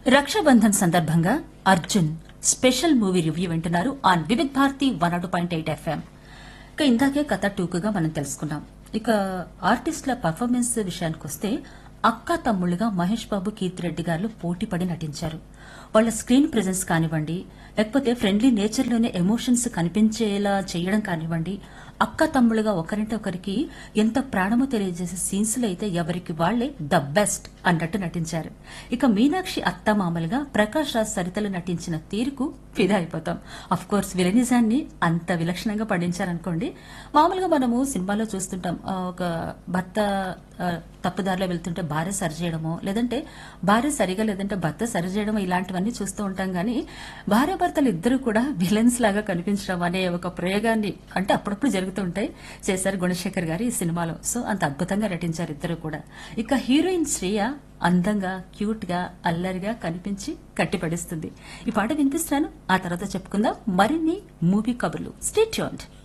రక్షాబంధన్ సందర్భంగా Arjun special movie review వింటున్నారు on Vividh Bharati one అటు పాయింట్ ఎయిట్ ఎఫ్ఎం ఇక ఇందాకే కథ టూకుగా మనం తెలుసుకున్నాం ఇక ఆర్టిస్టుల పర్ఫార్మెన్స్ విషయానికి వస్తే అక్క తమ్ముళ్ళుగా మహేష్ బాబు కీర్తి రెడ్డి గారు పోటీ పడి నటించారు వాళ్ళ స్క్రీన్ ప్రెజెన్స్ కానివ్వండి లేకపోతే ఫ్రెండ్లీ నేచర్లోనే ఎమోషన్స్ కనిపించేలా చేయడం కానివ్వండి అక్క తమ్ముళ్ళుగా ఒకరింటి ఒకరికి ఎంత ప్రాణమో తెలియజేసే సీన్స్ లో అయితే ఎవరికి వాళ్లే ద బెస్ట్ అన్నట్టు నటించారు ఇక మీనాక్షి అత్త మామలుగా ప్రకాష్ రాజ్ సరితలు నటించిన తీరుకు ఫిదా అయిపోతాం అఫ్ కోర్స్ విలనిజాన్ని అంత విలక్షణంగా పండించారనుకోండి మామూలుగా మనము సినిమాలో చూస్తుంటాం ఆ, ఒక భర్త ఆ, తప్పుదారిలో వెళ్తుంటే భార్య సరిచేయడమో లేదంటే భార్య సరిగా లేదంటే భర్త సరిచేయడమో ఇలాంటివన్నీ చూస్తూ ఉంటాం కానీ భార్య భర్తలు ఇద్దరు కూడా విలన్స్ లాగా కనిపించడం అనే ఒక ప్రయోగాన్ని అంటే అప్పుడప్పుడు జరుగుతూ ఉంటాయి చేశారు గుణశేఖర్ గారు ఈ సినిమాలో సో అంత అద్భుతంగా నటించారు ఇద్దరు కూడా ఇక హీరోయిన్ శ్రేయ అందంగా క్యూట్ గా అల్లరిగా కనిపించి కట్టిపడిస్తుంది ఈ పాట వినిపిస్తాను ఆ తర్వాత చెప్పుకుందాం మరిన్ని మూవీ కబుర్లు స్టేట్ యూన్డ్